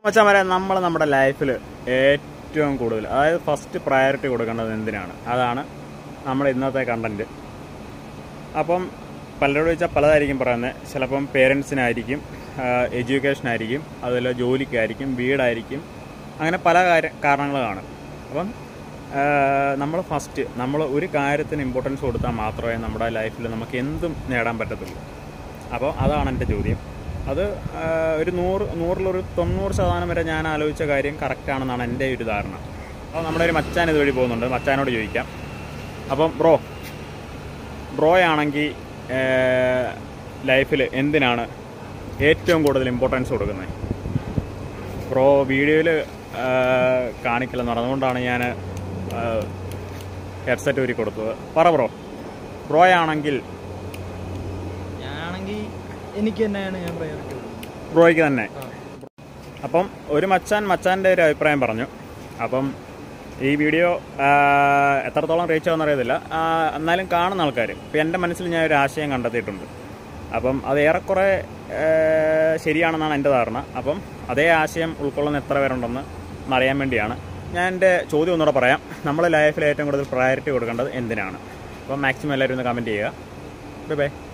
മച്ചാമാരെ നമ്മൾ നമ്മുടെ ലൈഫിൽ ഏറ്റവും കൂടുതൽ അതായത് ഫസ്റ്റ് പ്രയോറിറ്റി കൊടുക്കേണ്ടത് എന്തിനാണ് അതാണ് നമ്മുടെ ഇന്നത്തെ കണ്ടന്റ് അപ്പം പലരോട് ചോദിച്ചാൽ പലതായിരിക്കും പറയുന്നത് ചിലപ്പം പേരൻസിനായിരിക്കും എഡ്യൂക്കേഷനായിരിക്കും അതുപോലെ ജോലിക്കായിരിക്കും വീടായിരിക്കും അങ്ങനെ പല കാര്യ കാരണങ്ങൾ കാണും അപ്പം നമ്മൾ ഫസ്റ്റ് നമ്മൾ ഒരു കാര്യത്തിന് ഇമ്പോർട്ടൻസ് കൊടുത്താൽ മാത്രമേ നമ്മുടെ ലൈഫിൽ നമുക്ക് എന്തും നേടാൻ പറ്റത്തുള്ളൂ അപ്പോൾ അതാണ് എൻ്റെ ചോദ്യം അത് ആ, ഒരു നൂറ് നൂറിലൊരു തൊണ്ണൂറ് ശതമാനം വരെ ഞാൻ ആലോചിച്ച കാര്യം കറക്റ്റാണെന്നാണ് എൻ്റെ ഒരു ധാരണ അപ്പോൾ നമ്മുടെ ഒരു മച്ചാൻ ഇതുവഴി പോകുന്നുണ്ട് മച്ചാനോട് ചോദിക്കാം അപ്പം ബ്രോ ബ്രോ ആണെങ്കിൽ ലൈഫിൽ എന്തിനാണ് ഏറ്റവും കൂടുതൽ ഇമ്പോർട്ടൻസ് കൊടുക്കുന്നത് ബ്രോ വീഡിയോയിൽ കാണിക്കില്ലെന്ന് പറഞ്ഞു അതുകൊണ്ടാണ് ഞാൻ ഹെഡ്സെറ്റ് ഊരി കൊടുത്തത് പറ ബ്രോ ബ്രോ ആണെങ്കിൽ ഞാനാണെങ്കിൽ എനിക്ക് തന്നെയാണ് ഞാൻ പ്രയോറിറ്റി ബ്രോയ്ക്ക് തന്നെ അപ്പം ഒരു മച്ചാൻ മച്ചാൻ്റെ ഒരു അഭിപ്രായം പറഞ്ഞു അപ്പം ഈ വീഡിയോ ആ, എത്രത്തോളം റീച്ച് ആവുമെന്ന് അറിയത്തില്ല ആ, എന്നാലും കാണുന്ന ആൾക്കാർ ഇപ്പം എൻ്റെ മനസ്സിൽ ഞാൻ ഒരു ആശയം കണ്ടെത്തിയിട്ടുണ്ട് അപ്പം അത് ഏറെക്കുറെ ആ, ശരിയാണെന്നാണ് എൻ്റെ ധാരണ അപ്പം അതേ ആശയം ഉൾക്കൊള്ളുന്ന എത്ര പേരുണ്ടെന്ന് അറിയാൻ വേണ്ടിയാണ് ഞാൻ എൻ്റെ ചോദ്യം ഒന്നുകൂടെ പറയാം നമ്മൾ ലൈഫിൽ ഏറ്റവും കൂടുതൽ പ്രയോറിറ്റി കൊടുക്കേണ്ടത് എന്തിനാണ് അപ്പം മാക്സിമം എല്ലാവരും ഒന്ന് കമൻറ്റ് ചെയ്യുക ബൈ ബൈ